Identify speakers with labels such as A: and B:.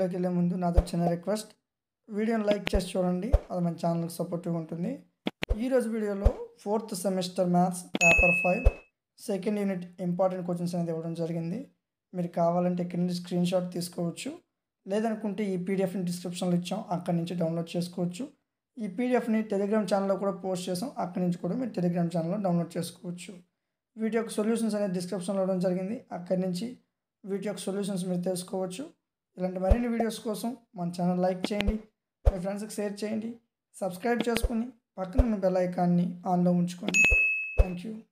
A: వీడియోలోకి వెళ్ళే ముందు నాది చిన్న రిక్వెస్ట్ వీడియోని లైక్ చేసి చూడండి అది మన ఛానల్కి సపోర్టివ్గా ఉంటుంది ఈరోజు వీడియోలో fourth semester maths paper five second unit important questions అనేది ఇవ్వడం జరిగింది మీరు కావాలంటే ఇక్కడ నుంచి స్క్రీన్ షాట్ తీసుకోవచ్చు లేదనుకుంటే ఈ పీడిఎఫ్ని డిస్క్రిప్షన్లో ఇచ్చాం అక్కడి నుంచి డౌన్లోడ్ చేసుకోవచ్చు ఈ పీడిఎఫ్ని టెలిగ్రామ్ ఛానల్లో కూడా పోస్ట్ చేసాం అక్కడి నుంచి కూడా మీరు టెలిగ్రామ్ ఛానల్లో డౌన్లోడ్ చేసుకోవచ్చు వీటి యొక్క సొల్యూషన్స్ అనేది డిస్క్రిప్షన్లో ఇవ్వడం జరిగింది అక్కడి నుంచి వీటి యొక్క సొల్యూషన్స్ మీరు తెలుసుకోవచ్చు ఇలాంటి మరిన్ని వీడియోస్ కోసం మన ఛానల్ లైక్ చేయండి మీ ఫ్రెండ్స్కి షేర్ చేయండి సబ్స్క్రైబ్ చేసుకుని పక్కన ఉన్న బెల్ ఐకాన్ని ఆన్లో ఉంచుకోండి థ్యాంక్ యూ